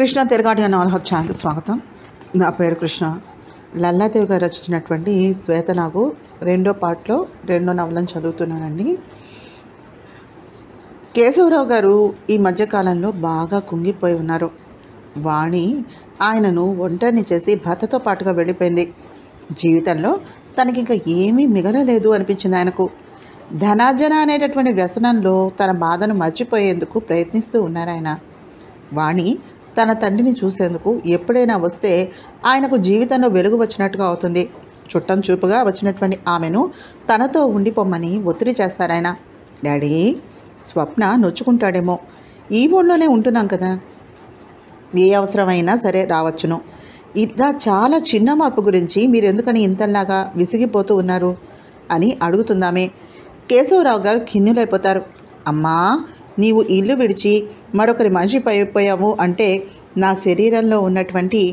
కృష్ణ తెలుగాటి నవల ఛానల్కి స్వాగతం నా పేరు కృష్ణ లల్లాదేవి గారు రచించినటువంటి శ్వేతనాగు రెండో పార్ట్లో రెండో నవలను చదువుతున్నానండి కేశవరావు గారు ఈ మధ్యకాలంలో బాగా కుంగిపోయి ఉన్నారు వాణి ఆయనను ఒంటరిని చేసి భర్తతో పాటుగా వెళ్ళిపోయింది జీవితంలో తనకి ఇంకా ఏమీ మిగలలేదు అనిపించింది ఆయనకు ధనార్జన అనేటటువంటి వ్యసనంలో తన బాధను మర్చిపోయేందుకు ప్రయత్నిస్తూ ఉన్నారు ఆయన వాణి తన తండ్రిని చూసేందుకు ఎప్పుడైనా వస్తే ఆయనకు జీవితంలో వెలుగు వచ్చినట్టుగా అవుతుంది చుట్టం చూపుగా వచ్చినటువంటి ఆమెను తనతో ఉండిపోమ్మని ఒత్తిడి చేస్తారాయన డాడీ స్వప్న నొచ్చుకుంటాడేమో ఈ ఊళ్ళోనే ఉంటున్నాం కదా ఏ అవసరమైనా సరే రావచ్చును ఇలా చాలా చిన్న మార్పు గురించి మీరు ఎందుకని ఇంతలాగా విసిగిపోతూ ఉన్నారు అని అడుగుతుందామే కేశవరావు గారు ఖిన్నులైపోతారు అమ్మా నీవు ఇల్లు విడిచి మరొకరి మనిషి అయిపోయావు అంటే నా శరీరంలో ఉన్నటువంటి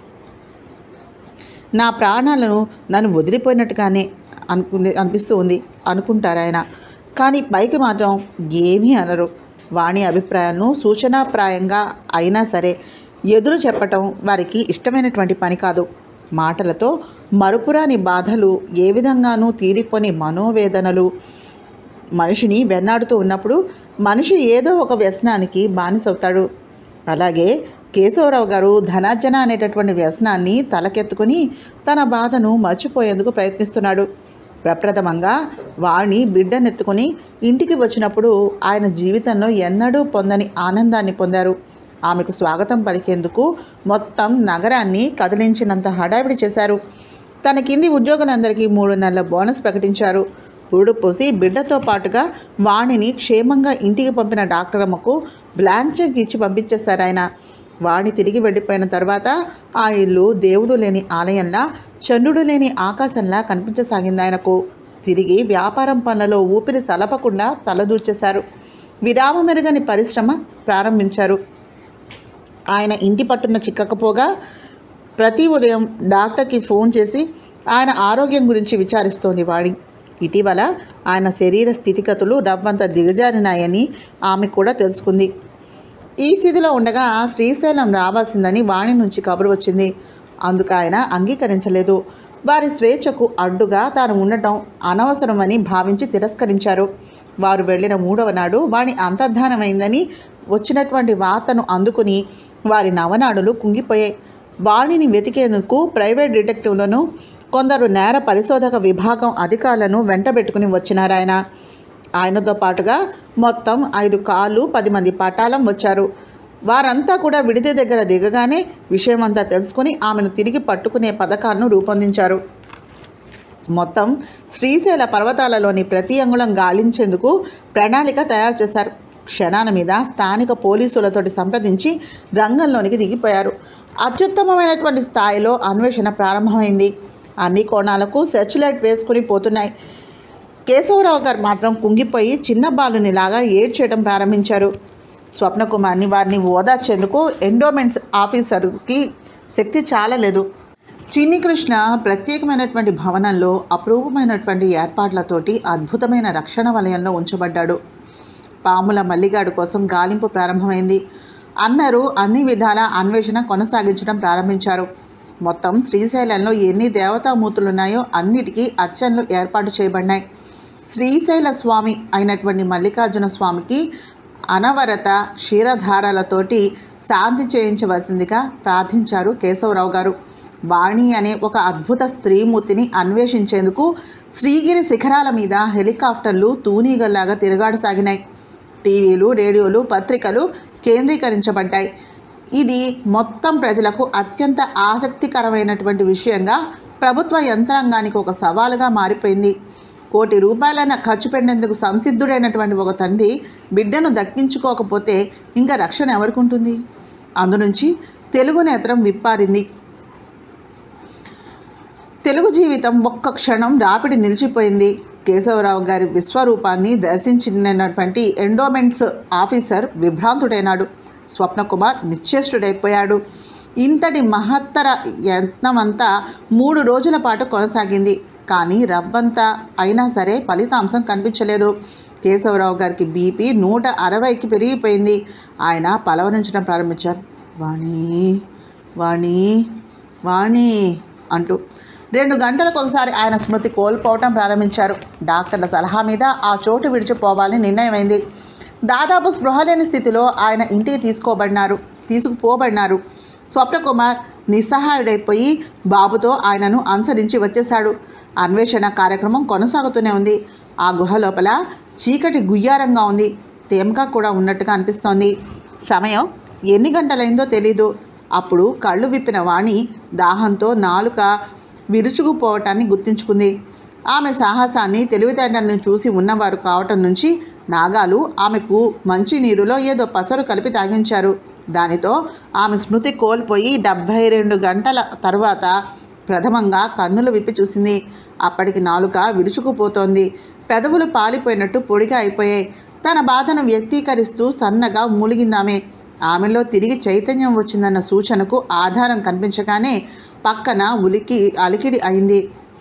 నా ప్రాణాలను నన్ను వదిలిపోయినట్టుగానే అనుకు అనిపిస్తూ ఉంది అనుకుంటారు ఆయన కానీ పైకి మాత్రం ఏమీ అనరు వాణి అభిప్రాయాలను సూచనాప్రాయంగా అయినా సరే ఎదురు చెప్పటం వారికి ఇష్టమైనటువంటి పని కాదు మాటలతో మరుపురాని బాధలు ఏ విధంగానూ తీరిపోని మనోవేదనలు మనిషిని వెన్నాడుతూ ఉన్నప్పుడు మనిషి ఏదో ఒక వ్యసనానికి బానిసవుతాడు అలాగే కేశవరావు గారు ధనార్జన అనేటటువంటి వ్యసనాన్ని తలకెత్తుకుని తన బాధను మర్చిపోయేందుకు ప్రయత్నిస్తున్నాడు ప్రప్రథమంగా వాణ్ణి బిడ్డనెత్తుకుని ఇంటికి వచ్చినప్పుడు ఆయన జీవితంలో ఎన్నడూ పొందని ఆనందాన్ని పొందారు ఆమెకు స్వాగతం పలికేందుకు మొత్తం నగరాన్ని కదిలించినంత హడావిడి చేశారు తన కింది ఉద్యోగులందరికీ మూడు నెలల బోనస్ ప్రకటించారు పురుడు పోసి బిడ్డతో పాటుగా వాణిని క్షేమంగా ఇంటికి పంపిన డాక్టర్ అమ్మకు బ్లాంక్ చెక్ ఇచ్చి పంపించేశారు ఆయన వాణి తిరిగి వెళ్ళిపోయిన తర్వాత ఆ ఇల్లు దేవుడు లేని ఆలయంలా చంద్రుడు లేని ఆకాశంలా కనిపించసాగింది ఆయనకు తిరిగి వ్యాపారం పనులలో ఊపిరి సలపకుండా తలదూర్చేశారు విరామమెరుగని పరిశ్రమ ప్రారంభించారు ఆయన ఇంటి పట్టున చిక్కకపోగా ప్రతి ఉదయం డాక్టర్కి ఫోన్ చేసి ఆయన ఆరోగ్యం గురించి విచారిస్తోంది వాడి ఇటీవల ఆయన శరీర స్థితిగతులు రవ్వంత దిగజారినాయని ఆమె కూడా తెలుసుకుంది ఈ స్థితిలో ఉండగా శ్రీశైలం రావాల్సిందని వాణి నుంచి కబురు వచ్చింది అందుకు ఆయన అంగీకరించలేదు వారి స్వేచ్ఛకు అడ్డుగా తాను ఉండటం అనవసరమని భావించి తిరస్కరించారు వారు వెళ్ళిన మూడవ నాడు వాణి అంతర్ధానమైందని వచ్చినటువంటి వార్తను అందుకుని వారి నవనాడులు కుంగిపోయాయి వాణిని వెతికేందుకు ప్రైవేట్ డిటెక్టివ్లను కొందరు నేర పరిశోధక విభాగం అధికారులను వెంటబెట్టుకుని వచ్చినారాయన ఆయనతో పాటుగా మొత్తం ఐదు కాళ్ళు పది మంది పటాలం వచ్చారు వారంతా కూడా విడిది దగ్గర దిగగానే విషయమంతా తెలుసుకుని ఆమెను తిరిగి పట్టుకునే పథకాలను రూపొందించారు మొత్తం శ్రీశైల పర్వతాలలోని ప్రతి అంగుళం గాలించేందుకు ప్రణాళిక తయారు చేశారు క్షణాల మీద స్థానిక పోలీసులతోటి సంప్రదించి రంగంలోనికి దిగిపోయారు అత్యుత్తమమైనటువంటి స్థాయిలో అన్వేషణ ప్రారంభమైంది అన్ని కోణాలకు సెర్చ్ లైట్ వేసుకుని పోతున్నాయి కేశవరావు గారు మాత్రం కుంగిపోయి చిన్న బాలునిలాగా ఏడ్చేయడం ప్రారంభించారు స్వప్నకుమార్ని వారిని ఓదార్చేందుకు ఎండోమెంట్స్ ఆఫీసర్కి శక్తి చాలలేదు చిన్ని కృష్ణ ప్రత్యేకమైనటువంటి భవనంలో అపరూపమైనటువంటి ఏర్పాట్లతోటి అద్భుతమైన రక్షణ వలయంలో ఉంచబడ్డాడు పాముల మల్లిగాడు కోసం గాలింపు ప్రారంభమైంది అందరూ అన్ని విధాల అన్వేషణ కొనసాగించడం ప్రారంభించారు మొత్తం శ్రీశైలంలో ఎన్ని దేవతామూర్తులున్నాయో అన్నిటికీ అర్చనలు ఏర్పాటు చేయబడినాయి శ్రీశైల స్వామి అయినటువంటి మల్లికార్జున స్వామికి అనవరత క్షీరధారాలతోటి శాంతి చేయించవలసిందిగా ప్రార్థించారు కేశవరావు గారు వాణి అనే ఒక అద్భుత స్త్రీమూర్తిని అన్వేషించేందుకు శ్రీగిరి శిఖరాల మీద హెలికాప్టర్లు తూనీగల్లాగా తిరగాడసాగినాయి టీవీలు రేడియోలు పత్రికలు కేంద్రీకరించబడ్డాయి ఇది మొత్తం ప్రజలకు అత్యంత ఆసక్తికరమైనటువంటి విషయంగా ప్రభుత్వ యంత్రాంగానికి ఒక సవాలుగా మారిపోయింది కోటి రూపాయలైన ఖర్చు పెట్టేందుకు సంసిద్ధుడైనటువంటి ఒక తండ్రి బిడ్డను దక్కించుకోకపోతే ఇంకా రక్షణ ఎవరికి ఉంటుంది అందునుంచి తెలుగు నేత్రం విప్పారింది తెలుగు జీవితం ఒక్క క్షణం రాపిడి నిలిచిపోయింది కేశవరావు గారి విశ్వరూపాన్ని దర్శించినటువంటి ఎండోమెంట్స్ ఆఫీసర్ విభ్రాంతుడైనాడు స్వప్నకుమార్ నిశ్చేష్టుడైపోయాడు ఇంతటి మహత్తర యత్నమంతా మూడు రోజుల పాటు కొనసాగింది కానీ రవ్వంతా అయినా సరే ఫలితాంశం కనిపించలేదు కేశవరావు గారికి బీపీ నూట అరవైకి పెరిగిపోయింది ఆయన పలవరించడం ప్రారంభించారు వాణి వాణి వాణి అంటూ రెండు గంటలకు ఒకసారి ఆయన స్మృతి కోల్పోవటం ప్రారంభించారు డాక్టర్ల సలహా మీద ఆ చోటు విడిచిపోవాలని నిర్ణయమైంది దాదాపు స్పృహ లేని స్థితిలో ఆయన ఇంటికి తీసుకోబడినారు తీసుకుపోబడినారు స్వప్నకుమార్ నిస్సహాయుడైపోయి బాబుతో ఆయనను అనుసరించి వచ్చేశాడు అన్వేషణ కార్యక్రమం కొనసాగుతూనే ఉంది ఆ గుహ లోపల చీకటి గుయ్యారంగా ఉంది తేమగా కూడా ఉన్నట్టుగా అనిపిస్తోంది సమయం ఎన్ని గంటలైందో తెలీదు అప్పుడు కళ్ళు విప్పిన వాణి దాహంతో నాలుక విరుచుకుపోవటాన్ని గుర్తించుకుంది ఆమె సాహసాన్ని తెలివితేటలను చూసి ఉన్నవారు కావటం నుంచి నాగాలు ఆమెకు మంచి నీరులో ఏదో పసరు కలిపి తాగించారు దానితో ఆమె స్మృతి కోల్పోయి డెబ్భై రెండు గంటల తరువాత ప్రథమంగా కన్నులు విప్పి చూసింది అప్పటికి నాలుక విరుచుకుపోతోంది పెదవులు పాలిపోయినట్టు పొడిగా అయిపోయాయి తన బాధను వ్యక్తీకరిస్తూ సన్నగా మూలిగిందామె ఆమెలో తిరిగి చైతన్యం వచ్చిందన్న సూచనకు ఆధారం కనిపించగానే పక్కన ఉలికి అలికిడి అయింది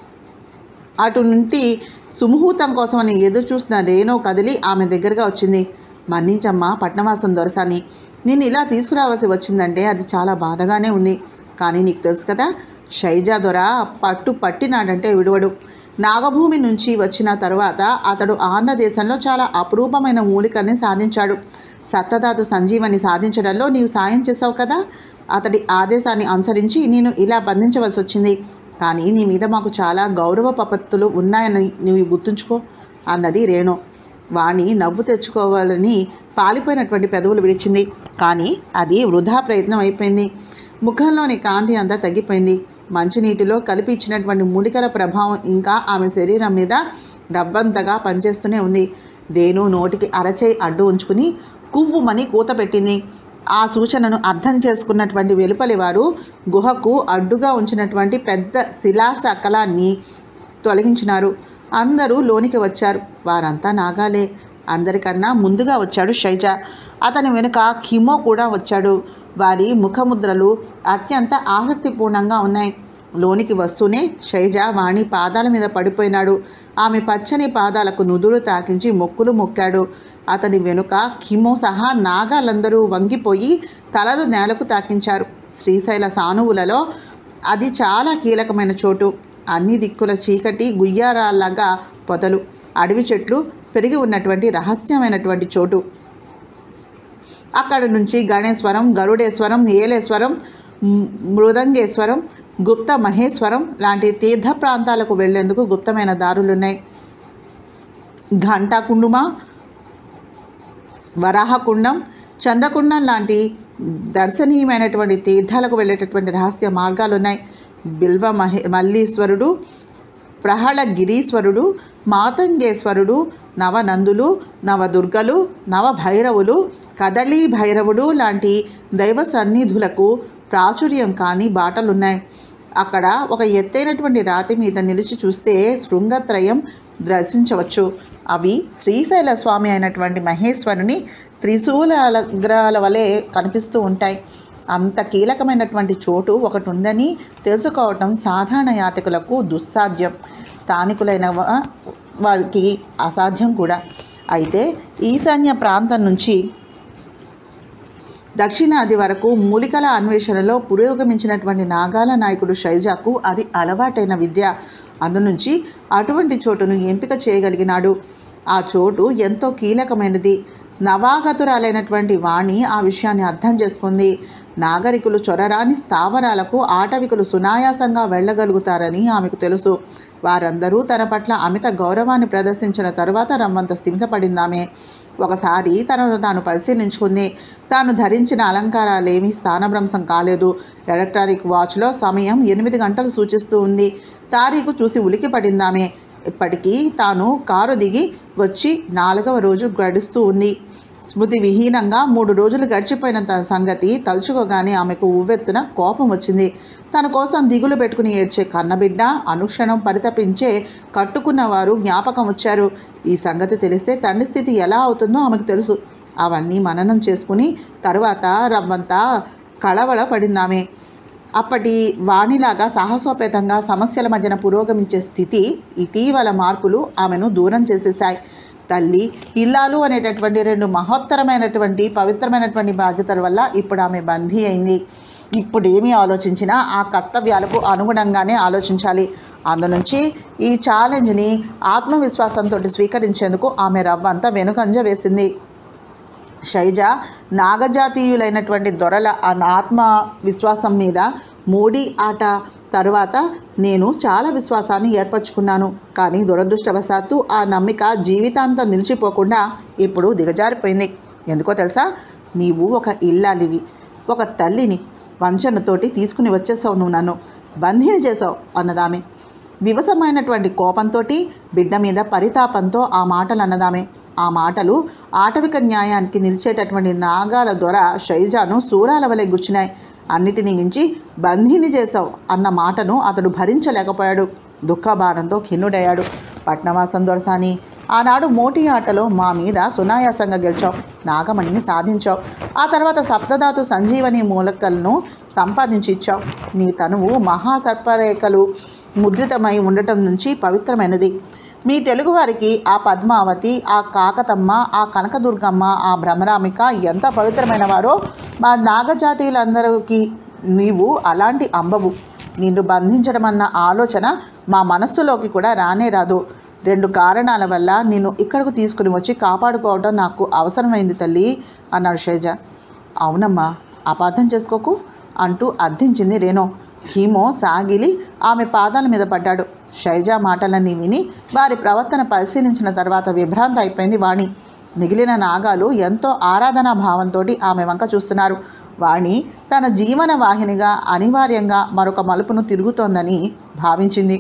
అటు నుండి సుముహూర్తం కోసమని ఎదురు చూస్తున్న రేణు కదిలి ఆమె దగ్గరగా వచ్చింది మన్నించమ్మ పట్నవాసం దొరసాని నేను ఇలా తీసుకురావాల్సి వచ్చిందంటే అది చాలా బాధగానే ఉంది కానీ నీకు తెలుసు కదా షైజా దొర పట్టు పట్టినాడంటే విడువడు నాగభూమి నుంచి వచ్చిన తర్వాత అతడు ఆంధ్రదేశంలో చాలా అపురూపమైన మూలికల్ని సాధించాడు సత్తధాతు సంజీవని సాధించడంలో నీవు సాయం చేసావు కదా అతడి ఆదేశాన్ని అనుసరించి నేను ఇలా బంధించవలసి వచ్చింది కానీ నీ మీద మాకు చాలా గౌరవ పపత్తులు ఉన్నాయని నీవు గుర్తుంచుకో అన్నది రేణు వాణి నవ్వు తెచ్చుకోవాలని పాలిపోయినటువంటి పెదవులు విడిచింది కానీ అది వృధా ప్రయత్నం అయిపోయింది ముఖంలోని కాంతి అంతా తగ్గిపోయింది మంచినీటిలో కలిపి ఇచ్చినటువంటి మూలికల ప్రభావం ఇంకా ఆమె శరీరం మీద డబ్బంతగా పనిచేస్తూనే ఉంది రేణు నోటికి అరచేయి అడ్డు ఉంచుకుని కువ్వుమని కూత పెట్టింది ఆ సూచనను అర్థం చేసుకున్నటువంటి వెలుపలి వారు గుహకు అడ్డుగా ఉంచినటువంటి పెద్ద శిలాశకలాన్ని తొలగించినారు అందరూ లోనికి వచ్చారు వారంతా నాగాలే అందరికన్నా ముందుగా వచ్చాడు శైజ అతని వెనుక కిమో కూడా వచ్చాడు వారి ముఖముద్రలు అత్యంత ఆసక్తిపూర్ణంగా ఉన్నాయి లోనికి వస్తూనే శైజ వాణి పాదాల మీద పడిపోయినాడు ఆమె పచ్చని పాదాలకు నుదురు తాకించి మొక్కులు మొక్కాడు అతని వెనుక కిమో సహా నాగాలందరూ వంగిపోయి తలలు నేలకు తాకించారు శ్రీశైల సానువులలో అది చాలా కీలకమైన చోటు అన్ని దిక్కుల చీకటి గుయ్యారాల్లాగా పొదలు అడవి చెట్లు పెరిగి ఉన్నటువంటి రహస్యమైనటువంటి చోటు అక్కడి నుంచి గణేశ్వరం గరుడేశ్వరం ఏలేశ్వరం మ్, మృదంగేశ్వరం గుప్త మహేశ్వరం లాంటి తీర్థ ప్రాంతాలకు వెళ్లేందుకు గుప్తమైన దారులున్నాయి ఘంటాకుండుమ వరాహకుండం చంద్రకుండం లాంటి దర్శనీయమైనటువంటి తీర్థాలకు వెళ్ళేటటువంటి రహస్య మార్గాలు ఉన్నాయి బిల్వ మహే మల్లీశ్వరుడు ప్రహళగిరీశ్వరుడు మాతంగేశ్వరుడు నవనందులు నవదుర్గలు నవభైరవులు కదళీ భైరవుడు లాంటి దైవ సన్నిధులకు ప్రాచుర్యం కాని బాటలున్నాయి అక్కడ ఒక ఎత్తైనటువంటి రాతి మీద నిలిచి చూస్తే శృంగత్రయం దర్శించవచ్చు అవి శ్రీశైల స్వామి అయినటువంటి మహేశ్వరుని త్రిశూలాల విగ్రహాల వలె కనిపిస్తూ ఉంటాయి అంత కీలకమైనటువంటి చోటు ఒకటి ఉందని తెలుసుకోవటం సాధారణ యాత్రికులకు దుస్సాధ్యం స్థానికులైన వా- వారికి అసాధ్యం కూడా అయితే ఈశాన్య ప్రాంతం నుంచి దక్షిణాది వరకు మూలికల అన్వేషణలో పురోగమించినటువంటి నాగాల నాయకుడు షైజాకు అది అలవాటైన విద్య అందునుంచి అటువంటి చోటును ఎంపిక చేయగలిగినాడు ఆ చోటు ఎంతో కీలకమైనది నవాగతురాలైనటువంటి వాణి ఆ విషయాన్ని అర్థం చేసుకుంది నాగరికులు చొరరాని స్థావరాలకు ఆటవికులు సునాయాసంగా వెళ్ళగలుగుతారని ఆమెకు తెలుసు వారందరూ తన పట్ల అమిత గౌరవాన్ని ప్రదర్శించిన తరువాత రమ్మంత స్థిమితపడిందామె ఒకసారి తనను తాను పరిశీలించుకుంది తాను ధరించిన అలంకారాలేమీ స్థానభ్రంశం కాలేదు ఎలక్ట్రానిక్ వాచ్లో సమయం ఎనిమిది గంటలు సూచిస్తూ ఉంది తారీఖు చూసి ఉలికి పడిందామె ఇప్పటికీ తాను కారు దిగి వచ్చి నాలుగవ రోజు గడుస్తూ ఉంది స్మృతి విహీనంగా మూడు రోజులు గడిచిపోయిన త- సంగతి తలుచుకోగానే ఆమెకు ఉవ్వెత్తున కోపం వచ్చింది తన కోసం దిగులు పెట్టుకుని ఏడ్చే కన్నబిడ్డ అనుక్షణం పరితపించే కట్టుకున్నవారు జ్ఞాపకం వచ్చారు ఈ సంగతి తెలిస్తే తండ్రి స్థితి ఎలా అవుతుందో ఆమెకు తెలుసు అవన్నీ మననం చేసుకుని తరువాత రవ్వంతా కళవళ పడిందామె అప్పటి వాణిలాగా సాహసోపేతంగా సమస్యల మధ్యన పురోగమించే స్థితి ఇటీవల మార్పులు ఆమెను దూరం చేసేశాయి తల్లి ఇల్లాలు అనేటటువంటి రెండు మహోత్తరమైనటువంటి పవిత్రమైనటువంటి బాధ్యతల వల్ల ఇప్పుడు ఆమె బందీ అయింది ఇప్పుడు ఏమి ఆలోచించినా ఆ కర్తవ్యాలకు అనుగుణంగానే ఆలోచించాలి అందునుంచి ఈ ఛాలెంజ్ని ఆత్మవిశ్వాసంతో స్వీకరించేందుకు ఆమె రవ్వంతా వెనుకంజ వేసింది శైజ నాగజాతీయులైనటువంటి దొరల ఆ ఆత్మ విశ్వాసం మీద మూడి ఆట తరువాత నేను చాలా విశ్వాసాన్ని ఏర్పరచుకున్నాను కానీ దురదృష్టవశాత్తు ఆ నమ్మిక జీవితాంతం నిలిచిపోకుండా ఇప్పుడు దిగజారిపోయింది ఎందుకో తెలుసా నీవు ఒక ఇల్లాలివి ఒక తల్లిని వంచనతోటి తీసుకుని వచ్చేసావు నువ్వు నన్ను బందీని చేసావు అన్నదామె వివసమైనటువంటి కోపంతో బిడ్డ మీద పరితాపంతో ఆ మాటలు అన్నదామె ఆ మాటలు ఆటవిక న్యాయానికి నిలిచేటటువంటి నాగాల దొర శైజాను సూరాల వలె గుచ్చినాయి అన్నిటినీ మించి బందీని చేశావు అన్న మాటను అతడు భరించలేకపోయాడు దుఃఖభారంతో ఖిన్నుడయ్యాడు పట్నవాసం దొరసాని ఆనాడు మోటి ఆటలో మా మీద సునాయాసంగా గెలిచావు నాగమణిని సాధించావు ఆ తర్వాత సప్తధాతు సంజీవని మూలకలను సంపాదించి ఇచ్చావు నీ తనువు మహాసర్పరేఖలు ముద్రితమై ఉండటం నుంచి పవిత్రమైనది మీ తెలుగువారికి ఆ పద్మావతి ఆ కాకతమ్మ ఆ కనకదుర్గమ్మ ఆ భ్రమరామిక ఎంత పవిత్రమైన వారో మా నాగజాతీయులందరికీ నీవు అలాంటి అంబవు నిన్ను బంధించడం అన్న ఆలోచన మా మనస్సులోకి కూడా రానే రాదు రెండు కారణాల వల్ల నిన్ను ఇక్కడకు తీసుకుని వచ్చి కాపాడుకోవడం నాకు అవసరమైంది తల్లి అన్నాడు షేజ అవునమ్మా అపార్థం చేసుకోకు అంటూ అర్థించింది రేణో హీమో సాగిలి ఆమె పాదాల మీద పడ్డాడు శైజా మాటలన్నీ విని వారి ప్రవర్తన పరిశీలించిన తర్వాత విభ్రాంత అయిపోయింది వాణి మిగిలిన నాగాలు ఎంతో ఆరాధనా భావంతో ఆమె వంక చూస్తున్నారు వాణి తన జీవన వాహినిగా అనివార్యంగా మరొక మలుపును తిరుగుతోందని భావించింది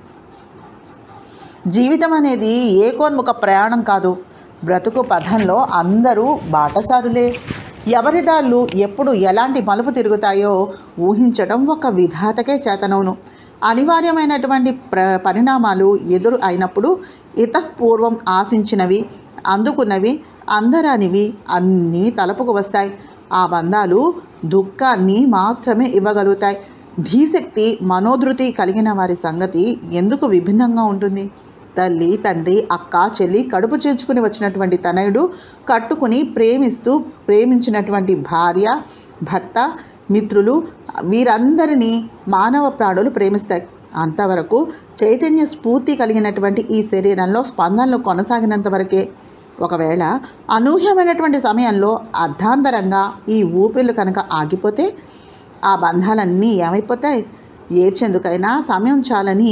జీవితం అనేది ఏకోన్ముఖ ప్రయాణం కాదు బ్రతుకు పథంలో అందరూ బాటసారులే ఎవరి దాళ్ళు ఎప్పుడు ఎలాంటి మలుపు తిరుగుతాయో ఊహించడం ఒక విధాతకే చేతనవును అనివార్యమైనటువంటి ప్ర పరిణామాలు ఎదురు అయినప్పుడు ఇతపూర్వం ఆశించినవి అందుకున్నవి అందరానివి అన్నీ తలపుకు వస్తాయి ఆ బంధాలు దుఃఖాన్ని మాత్రమే ఇవ్వగలుగుతాయి ధీశక్తి మనోధృతి కలిగిన వారి సంగతి ఎందుకు విభిన్నంగా ఉంటుంది తల్లి తండ్రి అక్క చెల్లి కడుపు చేర్చుకుని వచ్చినటువంటి తనయుడు కట్టుకుని ప్రేమిస్తూ ప్రేమించినటువంటి భార్య భర్త మిత్రులు వీరందరినీ మానవ ప్రాణులు ప్రేమిస్తాయి అంతవరకు చైతన్య స్ఫూర్తి కలిగినటువంటి ఈ శరీరంలో స్పందనలు కొనసాగినంత వరకే ఒకవేళ అనూహ్యమైనటువంటి సమయంలో అర్ధాంతరంగా ఈ ఊపిర్లు కనుక ఆగిపోతే ఆ బంధాలన్నీ ఏమైపోతాయి ఏడ్చేందుకైనా సమయం చాలని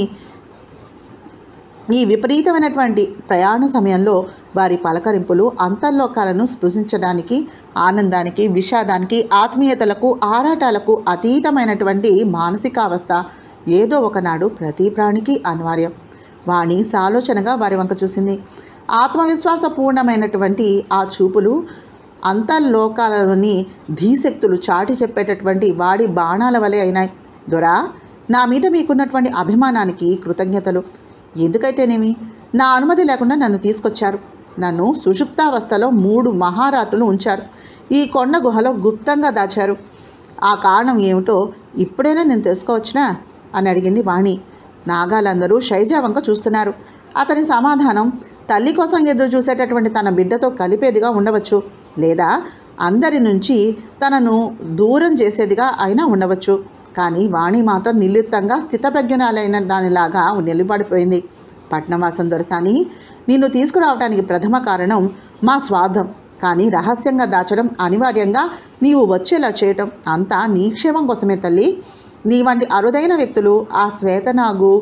ఈ విపరీతమైనటువంటి ప్రయాణ సమయంలో వారి పలకరింపులు అంతర్లోకాలను స్పృశించడానికి ఆనందానికి విషాదానికి ఆత్మీయతలకు ఆరాటాలకు అతీతమైనటువంటి మానసికావస్థ ఏదో ఒకనాడు ప్రతి ప్రాణికి అనివార్యం వాణి సాలోచనగా వారి వంక చూసింది ఆత్మవిశ్వాసపూర్ణమైనటువంటి ఆ చూపులు అంతర్లోకాలలోని ధీశక్తులు చాటి చెప్పేటటువంటి వాడి బాణాల వలె అయినాయి దొరా నా మీద మీకున్నటువంటి అభిమానానికి కృతజ్ఞతలు ఎందుకైతేనేమి నా అనుమతి లేకుండా నన్ను తీసుకొచ్చారు నన్ను సుషుప్తావస్థలో మూడు మహారాత్రులు ఉంచారు ఈ కొండ గుహలో గుప్తంగా దాచారు ఆ కారణం ఏమిటో ఇప్పుడైనా నేను తెలుసుకోవచ్చునా అని అడిగింది వాణి నాగాలందరూ శైజా వంక చూస్తున్నారు అతని సమాధానం తల్లి కోసం ఎదురు చూసేటటువంటి తన బిడ్డతో కలిపేదిగా ఉండవచ్చు లేదా అందరి నుంచి తనను దూరం చేసేదిగా అయినా ఉండవచ్చు కానీ వాణి మాత్రం నిర్లిప్తంగా స్థితప్రజ్ఞురాలైన దానిలాగా నిలబడిపోయింది పట్నవాసం దొరసాని నిన్ను తీసుకురావడానికి ప్రథమ కారణం మా స్వార్థం కానీ రహస్యంగా దాచడం అనివార్యంగా నీవు వచ్చేలా చేయటం అంతా నీ క్షేమం కోసమే తల్లి నీ వంటి అరుదైన వ్యక్తులు ఆ శ్వేతనాగు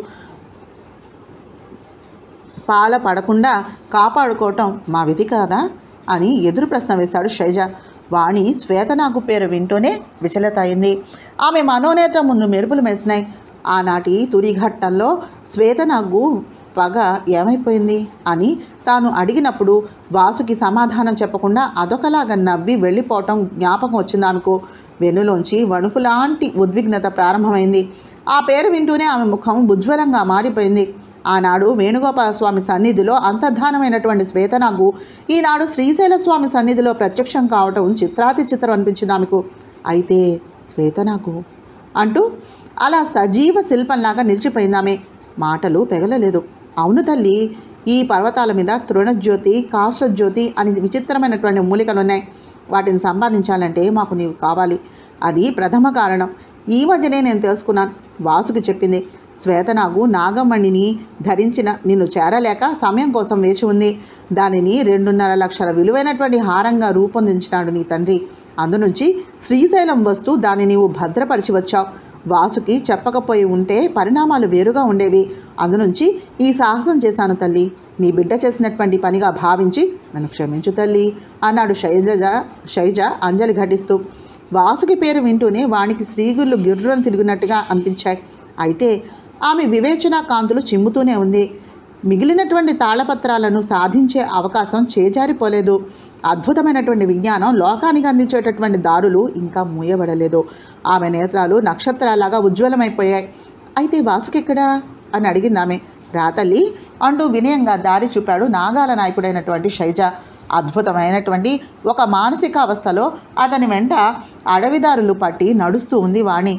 పాల పడకుండా కాపాడుకోవటం మా విధి కాదా అని ఎదురు ప్రశ్న వేశాడు శైజ వాణి శ్వేతనాగు పేరు వింటూనే విచలిత అయింది ఆమె మనోనేత్రం ముందు మెరుపులు మెసినాయి ఆనాటి తురిఘట్టంలో శ్వేతనాగు పగ ఏమైపోయింది అని తాను అడిగినప్పుడు వాసుకి సమాధానం చెప్పకుండా అదొకలాగా నవ్వి వెళ్ళిపోవటం జ్ఞాపకం వచ్చింది ఆమెకు వెన్నులోంచి వణుకులాంటి ఉద్విగ్నత ప్రారంభమైంది ఆ పేరు వింటూనే ఆమె ముఖం ఉజ్వలంగా మారిపోయింది ఆనాడు వేణుగోపాల స్వామి సన్నిధిలో అంతర్ధానమైనటువంటి శ్వేతనాగు ఈనాడు శ్రీశైల స్వామి సన్నిధిలో ప్రత్యక్షం కావటం చిత్రాతి చిత్రం అనిపించింది ఆమెకు అయితే శ్వేతనాగు అంటూ అలా సజీవ శిల్పంలాగా నిలిచిపోయింది ఆమె మాటలు పెగలలేదు అవును తల్లి ఈ పర్వతాల మీద తృణజ్యోతి కాష్టజ్యోతి అని విచిత్రమైనటువంటి మూలికలు ఉన్నాయి వాటిని సంపాదించాలంటే మాకు నీవు కావాలి అది ప్రథమ కారణం ఈ మధ్యనే నేను తెలుసుకున్నాను వాసుకి చెప్పింది శ్వేతనాగు నాగమణిని ధరించిన నిన్ను చేరలేక సమయం కోసం వేచి ఉంది దానిని రెండున్నర లక్షల విలువైనటువంటి హారంగా రూపొందించినాడు నీ తండ్రి అందునుంచి శ్రీశైలం వస్తూ దాన్ని నీవు భద్రపరిచి వచ్చావు వాసుకి చెప్పకపోయి ఉంటే పరిణామాలు వేరుగా ఉండేవి అందునుంచి ఈ సాహసం చేశాను తల్లి నీ బిడ్డ చేసినటువంటి పనిగా భావించి నన్ను క్షమించు తల్లి అన్నాడు శైలజ శైజ అంజలి ఘటిస్తూ వాసుకి పేరు వింటూనే వానికి శ్రీగుళ్ళు గిర్రును తిరిగినట్టుగా అనిపించాయి అయితే ఆమె వివేచన కాంతులు చిమ్ముతూనే ఉంది మిగిలినటువంటి తాళపత్రాలను సాధించే అవకాశం చేజారిపోలేదు అద్భుతమైనటువంటి విజ్ఞానం లోకానికి అందించేటటువంటి దారులు ఇంకా మూయబడలేదు ఆమె నేత్రాలు నక్షత్రాలాగా ఉజ్వలమైపోయాయి అయితే వాసుకెక్కడా అని అడిగింది ఆమె రాతల్లి అంటూ వినయంగా దారి చూపాడు నాగాల నాయకుడైనటువంటి శైజ అద్భుతమైనటువంటి ఒక మానసిక అవస్థలో అతని వెంట అడవిదారులు పట్టి నడుస్తూ ఉంది వాణి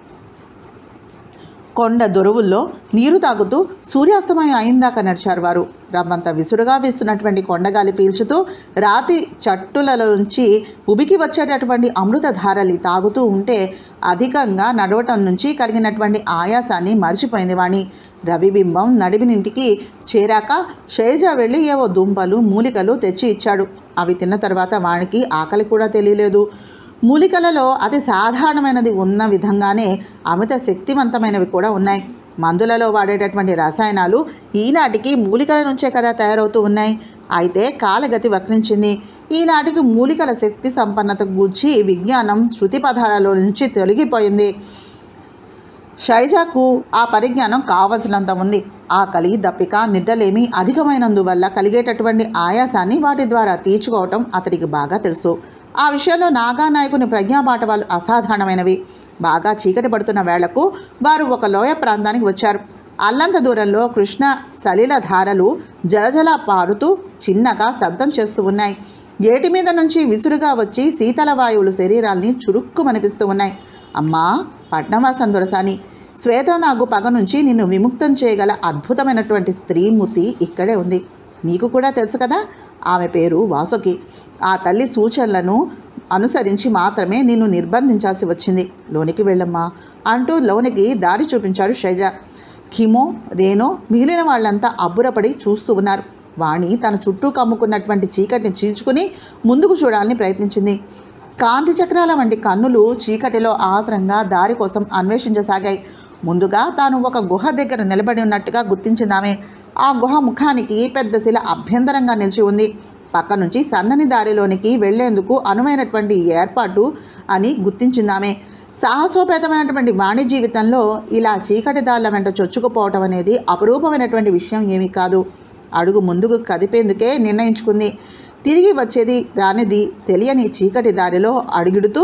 కొండ దొరువుల్లో నీరు తాగుతూ సూర్యాస్తమయం అయిందాక నడిచారు వారు రమ్మంత విసురుగా వీస్తున్నటువంటి కొండగాలి పీల్చుతూ రాతి చట్టులలోంచి ఉబికి వచ్చేటటువంటి అమృత ధారలి తాగుతూ ఉంటే అధికంగా నడవటం నుంచి కలిగినటువంటి ఆయాసాన్ని మర్చిపోయింది వాణి రవిబింబం నడిమినింటికి చేరాక షేజ వెళ్ళి ఏవో దుంపలు మూలికలు తెచ్చి ఇచ్చాడు అవి తిన్న తర్వాత వానికి ఆకలి కూడా తెలియలేదు మూలికలలో అతి సాధారణమైనది ఉన్న విధంగానే అమిత శక్తివంతమైనవి కూడా ఉన్నాయి మందులలో వాడేటటువంటి రసాయనాలు ఈనాటికి మూలికల నుంచే కదా తయారవుతూ ఉన్నాయి అయితే కాలగతి వక్రించింది ఈనాటికి మూలికల శక్తి సంపన్నత గూర్చి విజ్ఞానం శృతి పదాలలో నుంచి తొలగిపోయింది షైజాకు ఆ పరిజ్ఞానం కావలసినంత ఉంది ఆకలి దప్పిక నిద్రలేమి అధికమైనందువల్ల కలిగేటటువంటి ఆయాసాన్ని వాటి ద్వారా తీర్చుకోవటం అతడికి బాగా తెలుసు ఆ విషయంలో నాగానాయకుని ప్రజ్ఞాపాఠవాలు అసాధారణమైనవి బాగా చీకటి పడుతున్న వేళకు వారు ఒక లోయ ప్రాంతానికి వచ్చారు అల్లంత దూరంలో కృష్ణ సలిల ధారలు జలజల పారుతూ చిన్నగా శబ్దం చేస్తూ ఉన్నాయి ఏటి మీద నుంచి విసురుగా వచ్చి శీతల వాయువులు శరీరాల్ని చురుక్కుమనిపిస్తూ ఉన్నాయి అమ్మా పట్నవాసం దొరసాని శ్వేతనాగు పగ నుంచి నిన్ను విముక్తం చేయగల అద్భుతమైనటువంటి స్త్రీమూర్తి ఇక్కడే ఉంది నీకు కూడా తెలుసు కదా ఆమె పేరు వాసుకి ఆ తల్లి సూచనలను అనుసరించి మాత్రమే నిన్ను నిర్బంధించాల్సి వచ్చింది లోనికి వెళ్ళమ్మా అంటూ లోనికి దారి చూపించాడు శైజ కిమో రేనో మిగిలిన వాళ్ళంతా అబ్బురపడి చూస్తూ ఉన్నారు వాణి తన చుట్టూ కమ్ముకున్నటువంటి చీకటిని చీల్చుకుని ముందుకు చూడాలని ప్రయత్నించింది కాంతి చక్రాల వంటి కన్నులు చీకటిలో ఆత్రంగా దారి కోసం అన్వేషించసాగాయి ముందుగా తాను ఒక గుహ దగ్గర నిలబడి ఉన్నట్టుగా గుర్తించిందామె ఆ గుహ ముఖానికి పెద్ద శిల అభ్యంతరంగా నిలిచి ఉంది పక్క నుంచి సన్నని దారిలోనికి వెళ్లేందుకు అనువైనటువంటి ఏర్పాటు అని గుర్తించిందామె సాహసోపేతమైనటువంటి వాణి జీవితంలో ఇలా చీకటి దారుల వెంట చొచ్చుకుపోవటం అనేది అపరూపమైనటువంటి విషయం ఏమీ కాదు అడుగు ముందుకు కదిపేందుకే నిర్ణయించుకుంది తిరిగి వచ్చేది రానిది తెలియని చీకటి దారిలో అడుగుడుతూ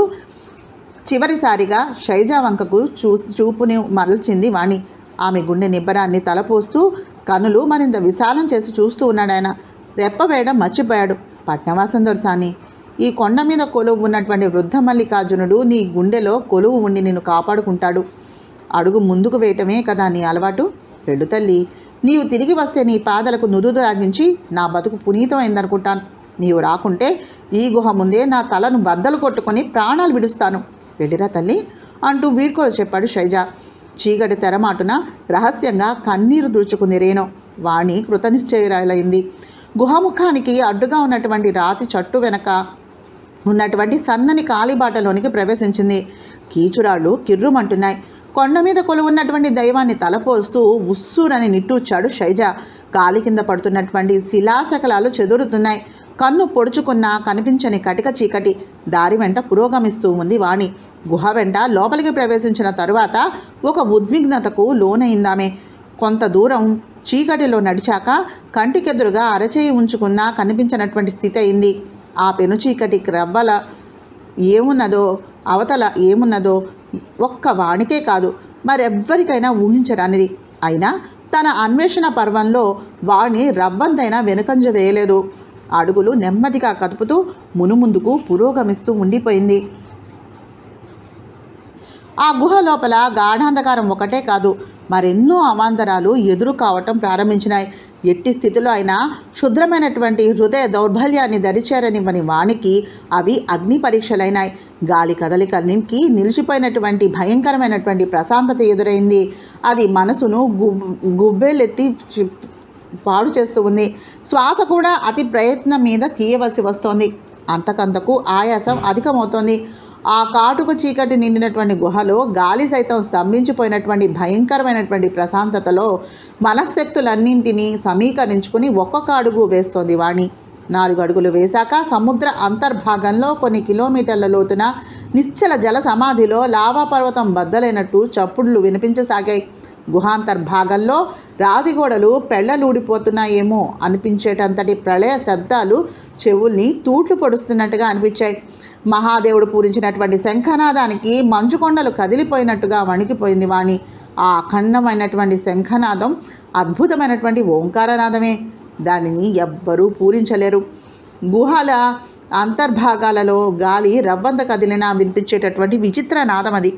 చివరిసారిగా షైజా వంకకు చూసి చూపుని మరల్చింది వాణి ఆమె గుండె నిబ్బరాన్ని తలపోస్తూ కనులు మరింత విశాలం చేసి చూస్తూ ఉన్నాడు ఆయన రెప్ప వేయడం మర్చిపోయాడు పట్నవాసం దొరసాని ఈ కొండ మీద కొలువు ఉన్నటువంటి వృద్ధ మల్లికార్జునుడు నీ గుండెలో కొలువు ఉండి నిన్ను కాపాడుకుంటాడు అడుగు ముందుకు వేయటమే కదా నీ అలవాటు వెళ్ళు తల్లి నీవు తిరిగి వస్తే నీ పాదలకు నుదురు తాగించి నా బతుకు పునీతమైందనుకుంటాను నీవు రాకుంటే ఈ గుహ ముందే నా తలను బద్దలు కొట్టుకొని ప్రాణాలు విడుస్తాను వెళ్ళిరా తల్లి అంటూ వీడ్కోలు చెప్పాడు శైజ చీకటి తెరమాటున రహస్యంగా కన్నీరు దూచుకుంది రేణు వాణి కృతనిశ్చయురాలైంది గుహముఖానికి అడ్డుగా ఉన్నటువంటి రాతి చట్టు వెనక ఉన్నటువంటి సన్నని కాలిబాటలోనికి ప్రవేశించింది కీచురాళ్ళు కిర్రుమంటున్నాయి కొండ మీద కొలువున్నటువంటి దైవాన్ని తలపోస్తూ ఉస్సూరని నిట్టూచాడు శైజ గాలి కింద పడుతున్నటువంటి శిలాశకలాలు చెదురుతున్నాయి కన్ను పొడుచుకున్న కనిపించని కటిక చీకటి దారి వెంట పురోగమిస్తూ ఉంది వాణి గుహ వెంట లోపలికి ప్రవేశించిన తరువాత ఒక ఉద్విగ్నతకు లోనైందామె కొంత దూరం చీకటిలో నడిచాక కంటికెదురుగా అరచేయి ఉంచుకున్న కనిపించినటువంటి స్థితి అయింది ఆ పెను చీకటి క్రవ్వల ఏమున్నదో అవతల ఏమున్నదో ఒక్క వానికే కాదు మరెవ్వరికైనా ఊహించరానిది అయినా తన అన్వేషణ పర్వంలో వాణి రవ్వంతైనా వెనుకంజ వేయలేదు అడుగులు నెమ్మదిగా కదుపుతూ మునుముందుకు పురోగమిస్తూ ఉండిపోయింది ఆ గుహ లోపల గాఢాంధకారం ఒకటే కాదు మరెన్నో అవాంతరాలు ఎదురు కావటం ప్రారంభించినాయి ఎట్టి స్థితిలో అయినా క్షుద్రమైనటువంటి హృదయ దౌర్బల్యాన్ని దరిచారనివ్వని వానికి అవి అగ్ని పరీక్షలైనాయి గాలి కదలికలకి నిలిచిపోయినటువంటి భయంకరమైనటువంటి ప్రశాంతత ఎదురైంది అది మనసును గుబ్ గుబ్బెలెత్తి చి- పాడు చేస్తూ ఉంది శ్వాస కూడా అతి ప్రయత్నం మీద తీయవలసి వస్తోంది అంతకంతకు ఆయాసం అధికమవుతోంది ఆ కాటుక చీకటి నిండినటువంటి గుహలో గాలి సైతం స్తంభించిపోయినటువంటి భయంకరమైనటువంటి ప్రశాంతతలో మనశ్శక్తులన్నింటినీ సమీకరించుకుని ఒక్కొక్క అడుగు వేస్తోంది వాణి నాలుగు అడుగులు వేశాక సముద్ర అంతర్భాగంలో కొన్ని కిలోమీటర్ల లోతున నిశ్చల జల సమాధిలో లావా పర్వతం బద్దలైనట్టు చప్పుళ్ళు వినిపించసాగాయి గుహాంతర్భాగంలో రాతిగోడలు పెళ్లలూడిపోతున్నాయేమో అనిపించేటంతటి ప్రళయ శబ్దాలు చెవుల్ని తూట్లు పొడుస్తున్నట్టుగా అనిపించాయి మహాదేవుడు పూరించినటువంటి శంఖనాదానికి మంచుకొండలు కదిలిపోయినట్టుగా వణికిపోయింది వాణి ఆ అఖండమైనటువంటి శంఖనాదం అద్భుతమైనటువంటి ఓంకారనాదమే దానిని ఎవ్వరూ పూరించలేరు గుహల అంతర్భాగాలలో గాలి రవ్వంత కదిలినా వినిపించేటటువంటి విచిత్ర నాదం అది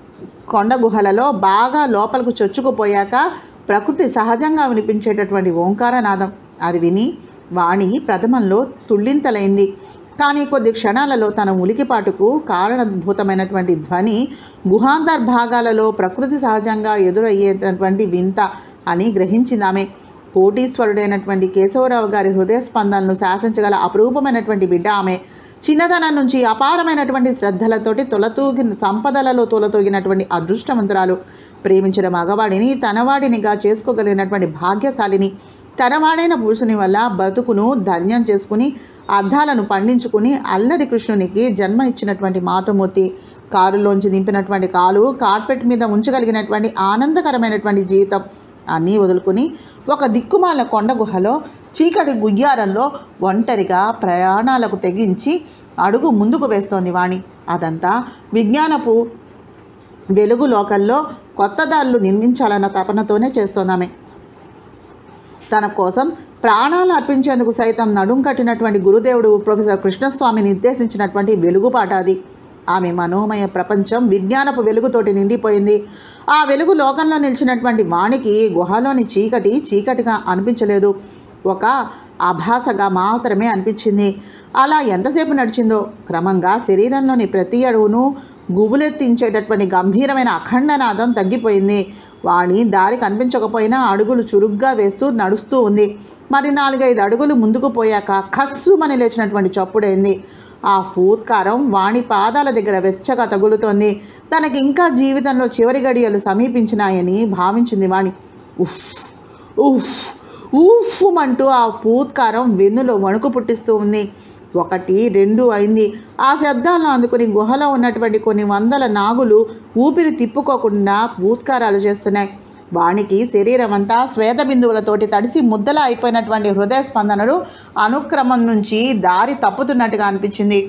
కొండ గుహలలో బాగా లోపలకు చొచ్చుకుపోయాక ప్రకృతి సహజంగా వినిపించేటటువంటి ఓంకారనాదం అది విని వాణి ప్రథమంలో తుళ్ళింతలైంది కానీ కొద్ది క్షణాలలో తన ఉలికిపాటుకు కారణభూతమైనటువంటి ధ్వని గుహాంతర్భాగాలలో ప్రకృతి సహజంగా ఎదురయ్యేటటువంటి వింత అని గ్రహించింది ఆమె కోటీశ్వరుడైనటువంటి కేశవరావు గారి హృదయ స్పందనను శాసించగల అపురూపమైనటువంటి బిడ్డ ఆమె చిన్నతనం నుంచి అపారమైనటువంటి శ్రద్ధలతోటి తొలతూగిన సంపదలలో తొలతూగినటువంటి అదృష్టవంతురాలు ప్రేమించిన మగవాడిని తనవాడినిగా చేసుకోగలిగినటువంటి భాగ్యశాలిని తనవాడైన పురుషుని వల్ల బతుకును ధన్యం చేసుకుని అద్దాలను పండించుకుని అల్లరి కృష్ణునికి జన్మ ఇచ్చినటువంటి మాతృమూర్తి కారులోంచి దింపినటువంటి కాలు కార్పెట్ మీద ఉంచగలిగినటువంటి ఆనందకరమైనటువంటి జీవితం అన్నీ వదులుకుని ఒక దిక్కుమాల కొండ గుహలో చీకటి గుయ్యారంలో ఒంటరిగా ప్రయాణాలకు తెగించి అడుగు ముందుకు వేస్తోంది వాణి అదంతా విజ్ఞానపు వెలుగు లోకల్లో కొత్త దారులు నిర్మించాలన్న తపనతోనే చేస్తోందామె తన కోసం ప్రాణాలు అర్పించేందుకు సైతం నడుం కట్టినటువంటి గురుదేవుడు ప్రొఫెసర్ కృష్ణస్వామి నిర్దేశించినటువంటి వెలుగుపాట అది ఆమె మనోమయ ప్రపంచం విజ్ఞానపు వెలుగుతోటి నిండిపోయింది ఆ వెలుగు లోకంలో నిలిచినటువంటి వాణికి గుహలోని చీకటి చీకటిగా అనిపించలేదు ఒక అభాసగా మాత్రమే అనిపించింది అలా ఎంతసేపు నడిచిందో క్రమంగా శరీరంలోని ప్రతి అడుగును గుబులెత్తించేటటువంటి గంభీరమైన అఖండనాదం తగ్గిపోయింది వాణి దారి కనిపించకపోయినా అడుగులు చురుగ్గా వేస్తూ నడుస్తూ ఉంది మరి నాలుగైదు అడుగులు ముందుకు పోయాక ఖస్సుమని లేచినటువంటి చప్పుడైంది ఆ ఫూత్కారం వాణి పాదాల దగ్గర వెచ్చగా తగులుతోంది తనకి ఇంకా జీవితంలో చివరి గడియలు సమీపించినాయని భావించింది వాణి ఉఫ్ ఉఫ్ ఊఫ్మంటూ ఆ పూత్కారం వెన్నులో వణుకు పుట్టిస్తూ ఉంది ఒకటి రెండు అయింది ఆ శబ్దాలను అందుకుని గుహలో ఉన్నటువంటి కొన్ని వందల నాగులు ఊపిరి తిప్పుకోకుండా పూత్కారాలు చేస్తున్నాయి వానికి శరీరం అంతా శ్వేత బిందువులతోటి తడిసి ముద్దలా అయిపోయినటువంటి హృదయ స్పందనలు అనుక్రమం నుంచి దారి తప్పుతున్నట్టుగా అనిపించింది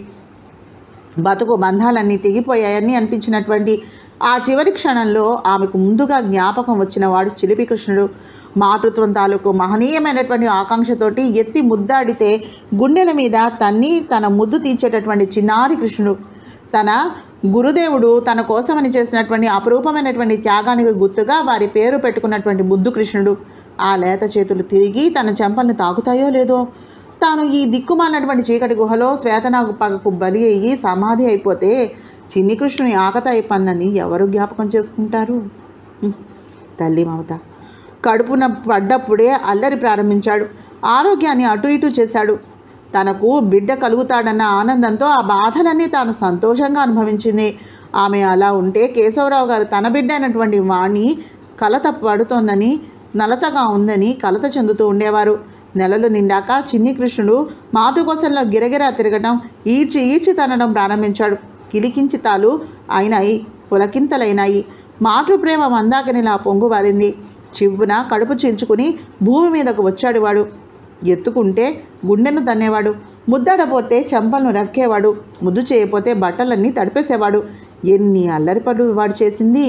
బతుకు బంధాలన్నీ తెగిపోయాయని అనిపించినటువంటి ఆ చివరి క్షణంలో ఆమెకు ముందుగా జ్ఞాపకం వచ్చిన వాడు చిలిపి కృష్ణుడు మాతృత్వం తాలూకు మహనీయమైనటువంటి ఆకాంక్షతోటి ఎత్తి ముద్దాడితే గుండెల మీద తన్ని తన ముద్దు తీర్చేటటువంటి చిన్నారి కృష్ణుడు తన గురుదేవుడు తన కోసమని చేసినటువంటి అపరూపమైనటువంటి త్యాగానికి గుర్తుగా వారి పేరు పెట్టుకున్నటువంటి బుద్ధు కృష్ణుడు ఆ లేత చేతులు తిరిగి తన చెంపల్ని తాకుతాయో లేదో తాను ఈ దిక్కుమాలినటువంటి చీకటి గుహలో శ్వేతనాగు పగకు బలి అయ్యి సమాధి అయిపోతే చిన్ని కృష్ణుని ఆకతాయి పన్నని ఎవరు జ్ఞాపకం చేసుకుంటారు హ్మ్. తల్లి మమత కడుపున పడ్డప్పుడే అల్లరి ప్రారంభించాడు ఆరోగ్యాన్ని అటు ఇటు చేశాడు తనకు బిడ్డ కలుగుతాడన్న ఆనందంతో ఆ బాధలన్నీ తాను సంతోషంగా అనుభవించింది ఆమె అలా ఉంటే కేశవరావు గారు తన బిడ్డ అయినటువంటి వాణ్ణి కలత పడుతోందని నలతగా ఉందని కలత చెందుతూ ఉండేవారు నెలలు నిండాక చిన్ని కృష్ణుడు మాటుకోసంలో గిరగిరా తిరగటం ఈడ్చి ఈడ్చి తనడం ప్రారంభించాడు కిలికించి తాలు అయినాయి పులకింతలైనాయి మాతృ ప్రేమ మందాకనిలా పొంగువారింది చివ్వున కడుపు చీల్చుకుని భూమి మీదకు వచ్చాడు వాడు ఎత్తుకుంటే గుండెను తన్నేవాడు ముద్దాడపోతే చెంపలను రక్కేవాడు ముద్దు చేయపోతే బట్టలన్నీ తడిపేసేవాడు ఎన్ని అల్లరి పనులు వాడు చేసింది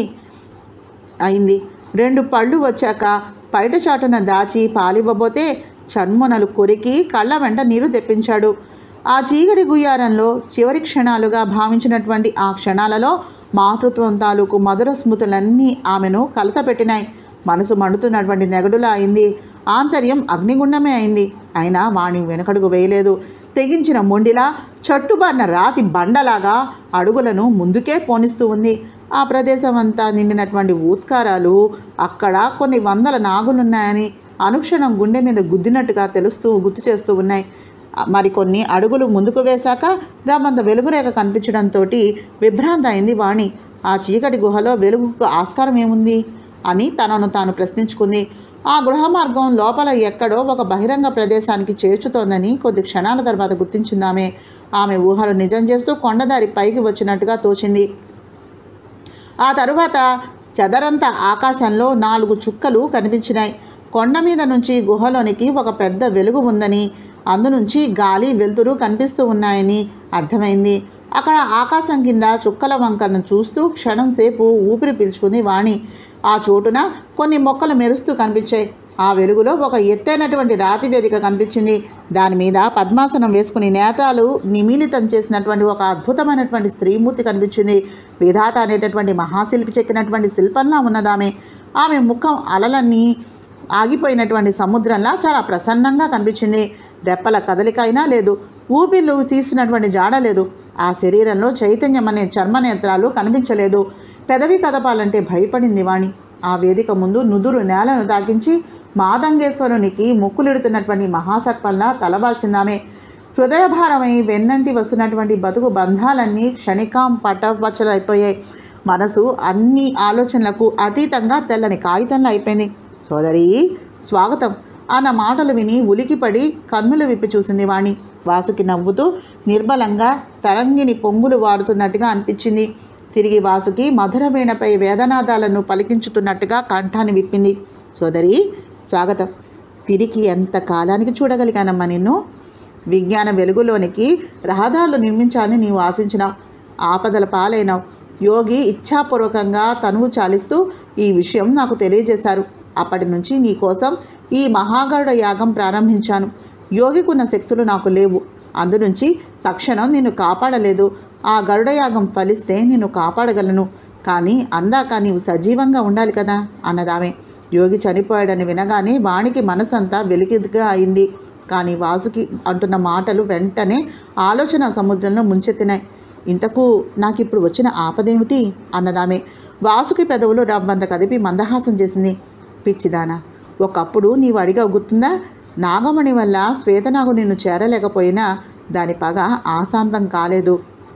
అయింది రెండు పళ్ళు వచ్చాక బయట చాటున దాచి పాలివ్వబోతే చన్మొనలు కొరికి కళ్ళ వెంట నీరు తెప్పించాడు ఆ చీకటి గుయ్యారంలో చివరి క్షణాలుగా భావించినటువంటి ఆ క్షణాలలో మాతృత్వం తాలూకు మధుర స్మృతులన్నీ ఆమెను కలత పెట్టినాయి మనసు మండుతున్నటువంటి నెగడులా అయింది ఆంతర్యం అగ్నిగుండమే అయింది అయినా వాణి వెనకడుగు వేయలేదు తెగించిన మొండిలా చట్టుబారిన రాతి బండలాగా అడుగులను ముందుకే పోనిస్తూ ఉంది ఆ ప్రదేశం అంతా నిండినటువంటి ఊత్కారాలు అక్కడ కొన్ని వందల నాగులున్నాయని అనుక్షణం గుండె మీద గుద్దినట్టుగా తెలుస్తూ గుర్తు చేస్తూ ఉన్నాయి మరికొన్ని అడుగులు ముందుకు వేశాక రవ్వంత వెలుగురేఖ కనిపించడంతో విభ్రాంత అయింది వాణి ఆ చీకటి గుహలో వెలుగుకు ఆస్కారం ఏముంది అని తనను తాను ప్రశ్నించుకుంది ఆ గృహ మార్గం లోపల ఎక్కడో ఒక బహిరంగ ప్రదేశానికి చేర్చుతోందని కొద్ది క్షణాల తర్వాత గుర్తించిందామె ఆమె ఊహలు నిజం చేస్తూ కొండదారి పైకి వచ్చినట్టుగా తోచింది ఆ తరువాత చదరంత ఆకాశంలో నాలుగు చుక్కలు కనిపించినాయి కొండ మీద నుంచి గుహలోనికి ఒక పెద్ద వెలుగు ఉందని అందునుంచి గాలి వెలుతురు కనిపిస్తూ ఉన్నాయని అర్థమైంది అక్కడ ఆకాశం కింద చుక్కల వంకను చూస్తూ క్షణం సేపు ఊపిరి పీల్చుకుంది వాణి ఆ చోటున కొన్ని మొక్కలు మెరుస్తూ కనిపించాయి ఆ వెలుగులో ఒక ఎత్తైనటువంటి రాతి వేదిక కనిపించింది దాని మీద పద్మాసనం వేసుకుని నేతాలు నిమీలితం చేసినటువంటి ఒక అద్భుతమైనటువంటి స్త్రీమూర్తి కనిపించింది విధాత అనేటటువంటి మహాశిల్పి చెక్కినటువంటి శిల్పంలా ఉన్నదామె ఆమె ముఖం అలలన్నీ ఆగిపోయినటువంటి సముద్రంలా చాలా ప్రసన్నంగా కనిపించింది రెప్పల కదలిక అయినా లేదు ఊపిర్లు తీసినటువంటి జాడ లేదు ఆ శరీరంలో చైతన్యం అనే చర్మనేత్రాలు కనిపించలేదు పెదవి కదపాలంటే భయపడింది వాణి ఆ వేదిక ముందు నుదురు నేలను తాకించి మాదంగేశ్వరునికి ముక్కులిడుతున్నటువంటి మహాసర్పంలా తలబాల్చిందామే హృదయభారమై వెన్నంటి వస్తున్నటువంటి బతుకు బంధాలన్నీ క్షణికాం పటవచ్చలైపోయాయి మనసు అన్ని ఆలోచనలకు అతీతంగా తెల్లని కాగితంలో అయిపోయింది సోదరి స్వాగతం అన్న మాటలు విని ఉలికిపడి కన్నులు విప్పి చూసింది వాణి వాసుకి నవ్వుతూ నిర్మలంగా తరంగిని పొంగులు వాడుతున్నట్టుగా అనిపించింది తిరిగి వాసుకి మధురవీణపై వేదనాదాలను పలికించుతున్నట్టుగా కంఠాన్ని విప్పింది సోదరి స్వాగతం తిరిగి ఎంత కాలానికి చూడగలిగానమ్మా నిన్ను విజ్ఞాన వెలుగులోనికి రహదారులు నిర్మించాలని నీవు ఆశించినావు ఆపదల పాలైనావు యోగి ఇచ్ఛాపూర్వకంగా తనువు చాలిస్తూ ఈ విషయం నాకు తెలియజేశారు అప్పటి నుంచి నీ కోసం ఈ మహాగరుడ యాగం ప్రారంభించాను యోగికున్న శక్తులు నాకు లేవు అందునుంచి తక్షణం నిన్ను కాపాడలేదు ఆ గరుడ యాగం ఫలిస్తే నిన్ను కాపాడగలను కానీ అందాక నీవు సజీవంగా ఉండాలి కదా అన్నదామె యోగి చనిపోయాడని వినగానే వానికి మనసంతా వెలికిగా అయింది కానీ వాసుకి అంటున్న మాటలు వెంటనే ఆలోచన సముద్రంలో ముంచెత్తినాయి ఇంతకు నాకిప్పుడు వచ్చిన ఆపదేమిటి అన్నదామె వాసుకి పెదవులు రవ్వంత కదిపి మందహాసం చేసింది పిచ్చిదానా ఒకప్పుడు నీవు అడిగా గుర్తుందా నాగమణి వల్ల శ్వేతనాగు నిన్ను చేరలేకపోయినా దాని పగ ఆశాంతం కాలేదు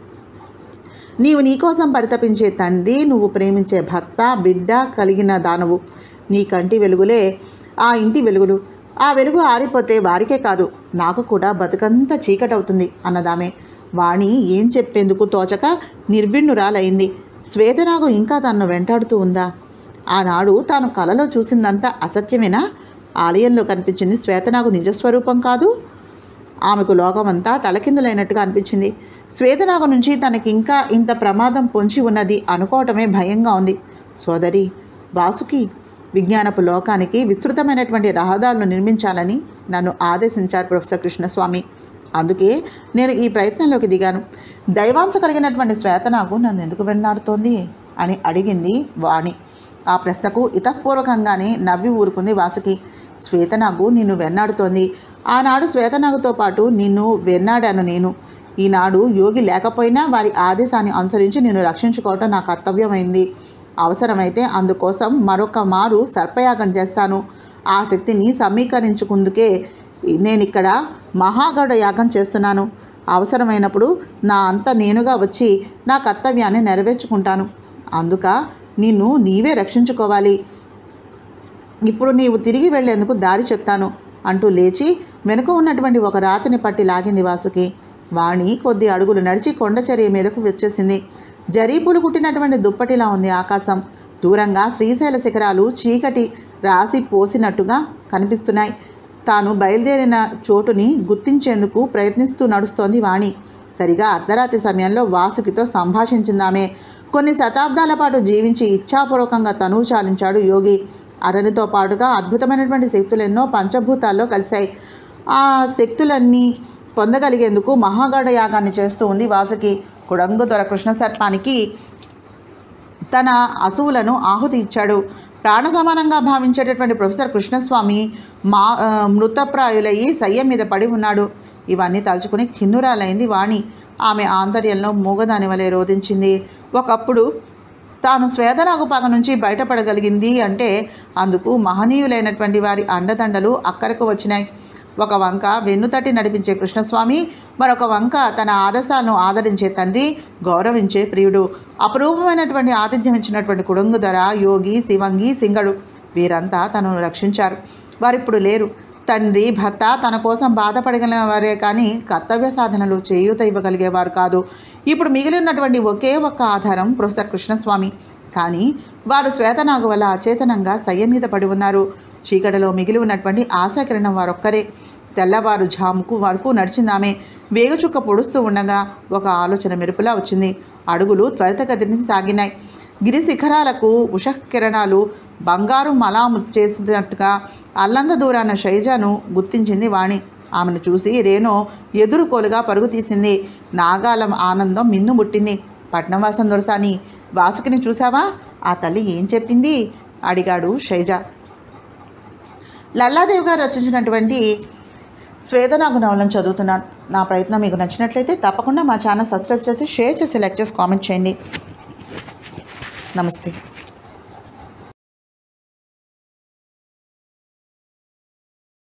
నీవు నీకోసం పరితపించే తండ్రి నువ్వు ప్రేమించే భర్త బిడ్డ కలిగిన దానవు నీ కంటి వెలుగులే ఆ ఇంటి వెలుగులు ఆ వెలుగు ఆరిపోతే వారికే కాదు నాకు కూడా బతుకంతా చీకటవుతుంది అన్నదామె వాణి ఏం చెప్పేందుకు తోచక నిర్విణ్ణురాలైంది శ్వేతనాగు ఇంకా తనను వెంటాడుతూ ఉందా ఆనాడు తాను కలలో చూసిందంతా అసత్యమేనా ఆలయంలో కనిపించింది శ్వేతనాగు నిజస్వరూపం కాదు ఆమెకు లోకమంతా తలకిందులైనట్టుగా అనిపించింది శ్వేతనాగు నుంచి తనకి ఇంకా ఇంత ప్రమాదం పొంచి ఉన్నది అనుకోవటమే భయంగా ఉంది సోదరి వాసుకి విజ్ఞానపు లోకానికి విస్తృతమైనటువంటి రహదారులు నిర్మించాలని నన్ను ఆదేశించారు ప్రొఫెసర్ కృష్ణస్వామి అందుకే నేను ఈ ప్రయత్నంలోకి దిగాను దైవాంశ కలిగినటువంటి శ్వేతనాగు నన్ను ఎందుకు వెన్నాడుతోంది అని అడిగింది వాణి ఆ ప్రశ్నకు ఇతపూర్వకంగానే నవ్వి ఊరుకుంది వాసుకి శ్వేతనాగు నిన్ను వెన్నాడుతోంది ఆనాడు శ్వేతనాగుతో పాటు నిన్ను వెన్నాడాను నేను ఈనాడు యోగి లేకపోయినా వారి ఆదేశాన్ని అనుసరించి నిన్ను రక్షించుకోవటం నా కర్తవ్యమైంది అవసరమైతే అందుకోసం మరొక మారు సర్పయాగం చేస్తాను ఆ శక్తిని సమీకరించుకుందుకే నేను ఇక్కడ మహాగౌడ యాగం చేస్తున్నాను అవసరమైనప్పుడు నా అంత నేనుగా వచ్చి నా కర్తవ్యాన్ని నెరవేర్చుకుంటాను అందుక నిన్ను నీవే రక్షించుకోవాలి ఇప్పుడు నీవు తిరిగి వెళ్లేందుకు దారి చెప్తాను అంటూ లేచి వెనుక ఉన్నటువంటి ఒక రాతిని పట్టి లాగింది వాసుకి వాణి కొద్ది అడుగులు నడిచి కొండచర్య మీదకు వచ్చేసింది జరీపులు కుట్టినటువంటి దుప్పటిలా ఉంది ఆకాశం దూరంగా శ్రీశైల శిఖరాలు చీకటి రాసి పోసినట్టుగా కనిపిస్తున్నాయి తాను బయలుదేరిన చోటుని గుర్తించేందుకు ప్రయత్నిస్తూ నడుస్తోంది వాణి సరిగా అర్ధరాత్రి సమయంలో వాసుకితో సంభాషించిందామే కొన్ని శతాబ్దాల పాటు జీవించి ఇచ్ఛాపూర్వకంగా తనువు చాలించాడు యోగి అతనితో పాటుగా అద్భుతమైనటువంటి శక్తులు ఎన్నో పంచభూతాల్లో కలిశాయి ఆ శక్తులన్నీ పొందగలిగేందుకు మహాగఢ యాగాన్ని చేస్తూ ఉంది వాసుకి కుడంగు దొర కృష్ణ సర్పానికి తన అసువులను ఆహుతి ఇచ్చాడు ప్రాణ సమానంగా భావించేటటువంటి ప్రొఫెసర్ కృష్ణస్వామి మా ఆ, మృతప్రాయులయ్యి సయ్యం మీద పడి ఉన్నాడు ఇవన్నీ తలుచుకుని కిన్నురాలైంది వాణి ఆమె ఆంతర్యంలో మూగదాని వలె రోధించింది ఒకప్పుడు తాను శ్వేతనాగు పగ నుంచి బయటపడగలిగింది అంటే అందుకు మహనీయులైనటువంటి వారి అండదండలు అక్కరకు వచ్చినాయి ఒక వంక వెన్నుతట్టి నడిపించే కృష్ణస్వామి మరొక వంక తన ఆదర్శాలను ఆదరించే తండ్రి గౌరవించే ప్రియుడు అపరూపమైనటువంటి ఆతిథ్యం ఇచ్చినటువంటి కుడుంగుధర యోగి శివంగి సింగడు వీరంతా తనను రక్షించారు వారిప్పుడు లేరు తండ్రి భర్త తన కోసం బాధపడగలిగిన వారే కానీ కర్తవ్య సాధనలు చేయూత ఇవ్వగలిగేవారు కాదు ఇప్పుడు మిగిలి ఉన్నటువంటి ఒకే ఒక్క ఆధారం ప్రొఫెసర్ కృష్ణస్వామి కానీ వారు శ్వేతనాగు వల్ల అచేతనంగా సయ్య మీద పడి ఉన్నారు చీకటిలో మిగిలి ఉన్నటువంటి ఆశాకిరణం వారొక్కరే తెల్లవారు జాముకు వరకు నడిచిందామె వేగచుక్క పొడుస్తూ ఉండగా ఒక ఆలోచన మెరుపులా వచ్చింది అడుగులు త్వరితగతిని సాగినాయి గిరి శిఖరాలకు ఉషకిరణాలు బంగారు మలాము చేసినట్టుగా అల్లంద దూరాన శైజాను గుర్తించింది వాణి ఆమెను చూసి రేణో ఎదురుకోలుగా పరుగు తీసింది నాగాలం ఆనందం మిన్ను ముట్టింది పట్నవాసం దొరసాని వాసుకిని చూసావా ఆ తల్లి ఏం చెప్పింది అడిగాడు శైజ లల్లాదేవి గారు రచించినటువంటి స్వేదనాగు నవలను చదువుతున్నాను నా ప్రయత్నం మీకు నచ్చినట్లయితే తప్పకుండా మా ఛానల్ సబ్స్క్రైబ్ చేసి షేర్ చేసి లైక్ చేసి కామెంట్ చేయండి నమస్తే